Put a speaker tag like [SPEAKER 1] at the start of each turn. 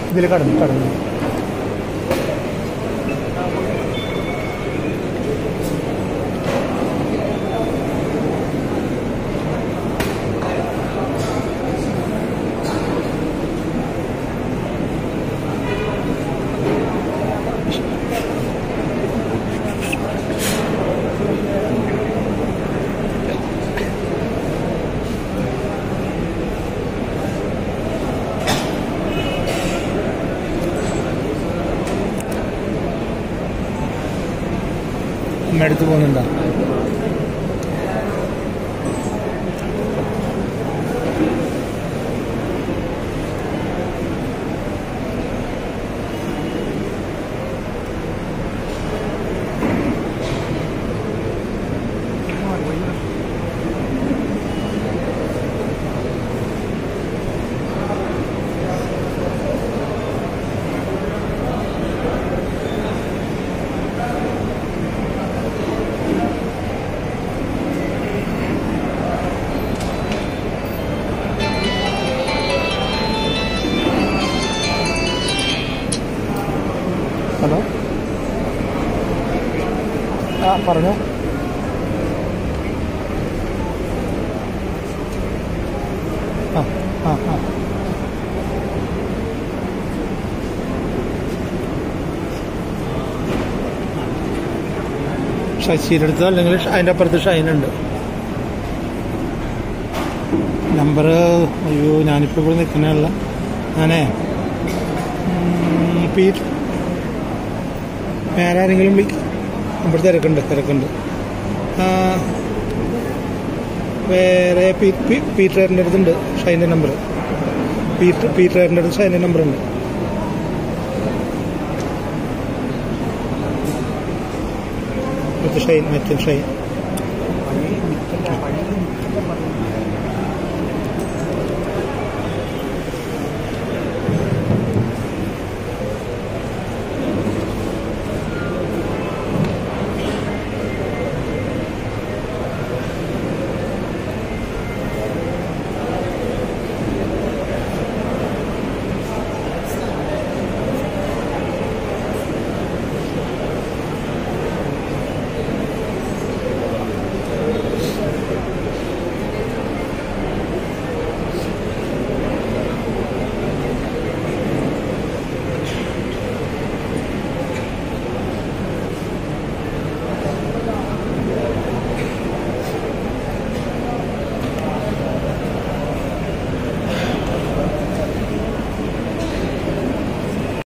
[SPEAKER 1] ഇതിൽ കടന്നു കടന്നു അമ്മ അടുത്ത് പോകുന്നുണ്ടോ ഹലോ ആ പറഞ്ഞോ ആ ആ ആ ശശിയുടെ അടുത്ത് അല്ലെങ്കിൽ അതിൻ്റെ അപ്പുറത്ത് ഷൈനുണ്ട് നമ്പർ അയ്യോ ഞാനിപ്പോൾ ഇവിടെ നിൽക്കുന്നതല്ല ഞാനേ ഉം, പീറ്റ് വേറെ ആരെങ്കിലും വിളിക്കും ഇവിടെ തിരക്കുണ്ട് തിരക്കുണ്ട് ആ, വേറെ പീ- പീ- പീറ്ററിൻ്റെ അടുത്തുണ്ട് ഷൈൻ്റെ നമ്പർ പീറ്റർ പീറ്ററിൻ്റെ അടുത്ത് ഷൈൻ്റെ നമ്പർ ഉണ്ട് മറ്റേ ഷൈൻ മറ്റേ ഷൈൻ